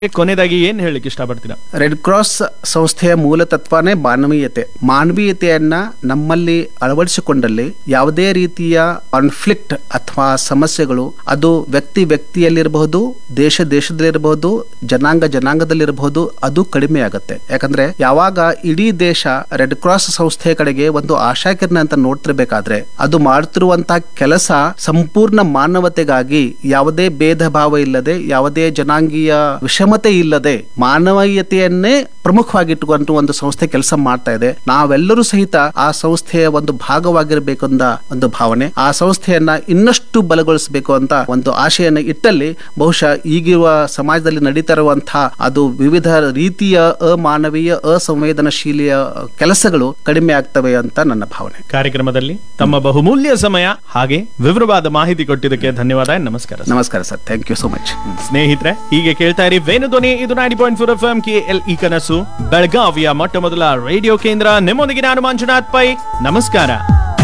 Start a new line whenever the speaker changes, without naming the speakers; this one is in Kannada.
ಕೊನೆಯದಾಗಿ ಏನ್ ಹೇಳಲಿಕ್ಕೆ ಇಷ್ಟಪಡ್ತೀರಾ
ರೆಡ್ ಕ್ರಾಸ್ ಸಂಸ್ಥೆಯ ಮೂಲ ತತ್ವನೇ ಮಾನವೀಯತೆ ಮಾನವೀಯತೆಯನ್ನ ನಮ್ಮಲ್ಲಿ ಅಳವಡಿಸಿಕೊಂಡಲ್ಲಿ ಯಾವುದೇ ರೀತಿಯ ಕಾನ್ಫ್ಲಿಕ್ಟ್ ಅಥವಾ ಸಮಸ್ಯೆಗಳು ಅದು ವ್ಯಕ್ತಿ ವ್ಯಕ್ತಿಯಲ್ಲಿರಬಹುದು ದೇಶ ದೇಶದಲ್ಲಿರಬಹುದು ಜನಾಂಗ ಜನಾಂಗದಲ್ಲಿರಬಹುದು ಅದು ಕಡಿಮೆ ಆಗುತ್ತೆ ಯಾಕಂದ್ರೆ ಯಾವಾಗ ಇಡೀ ದೇಶ ರೆಡ್ ಕ್ರಾಸ್ ಸಂಸ್ಥೆಯ ಕಡೆಗೆ ಒಂದು ಆಶಾಕಿರಣ ಅಂತ ನೋಡ್ತಿರ್ಬೇಕಾದ್ರೆ ಅದು ಮಾಡ್ತಿರುವಂತಹ ಕೆಲಸ ಸಂಪೂರ್ಣ ಮಾನವತೆಗಾಗಿ ಯಾವುದೇ ಭೇದ ಭಾವ ಇಲ್ಲದೆ ಯಾವುದೇ ಜನಾಂಗೀಯ ವಿಷಮತೆ ಇಲ್ಲದೆ ಮಾನವೀಯತೆಯನ್ನೇ ಪ್ರಮುಖವಾಗಿಟ್ಟುಕೊಂಡು ಒಂದು ಸಂಸ್ಥೆ ಕೆಲಸ ಮಾಡ್ತಾ ಇದೆ ನಾವೆಲ್ಲರೂ ಸಹಿತ ಆ ಸಂಸ್ಥೆಯ ಒಂದು ಭಾಗವಾಗಿರಬೇಕು ಅಂತ ಒಂದು ಭಾವನೆ ಆ ಸಂಸ್ಥೆಯನ್ನ ಇನ್ನಷ್ಟು ಬಲಗೊಳಿಸಬೇಕು ಅಂತ ಒಂದು ಆಶೆಯನ್ನ ಇಟ್ಟಲ್ಲಿ ಬಹುಶಃ ಈಗಿರುವ ಸಮಾಜದಲ್ಲಿ ನಡೀತಾ ಇರುವಂತಹ ಅದು ವಿವಿಧ ರೀತಿಯ ಅಮಾನವೀಯ ಅಸಂವೇದನಶೀಲಿಯ ಕೆಲಸಗಳು ಕಡಿಮೆ ಆಗ್ತವೆ ಅಂತ ನನ್ನ ಭಾವನೆ
ಕಾರ್ಯಕ್ರಮದಲ್ಲಿ ತಮ್ಮ ಬಹುಮೂಲ್ಯ ಸಮಯ ಹಾಗೆ ವಿವರವಾದ ಮಾಹಿತಿ ಕೊಟ್ಟಿದ್ದಕ್ಕೆ ಧನ್ಯವಾದ ನಮಸ್ಕಾರ ಸರ್.
ನಮಸ್ಕಾರ sir thank you so much
ಸ್ನೇಹಿತರೆ ಹೀಗೆ ಕೇಳ್ತಾ ಇರಿ ವೇಣುಧ್ವನಿ ಇದು ninety point four F M K L E ಕನಸು ಬೆಳಗಾವಿಯ ಮೊಟ್ಟ ಮೊದಲ ರೇಡಿಯೋ ಕೇಂದ್ರ ನಿಮ್ಮೊಂದಿಗೆ ನಾನು ಮಂಜುನಾಥ್ ಪೈ ನಮಸ್ಕಾರ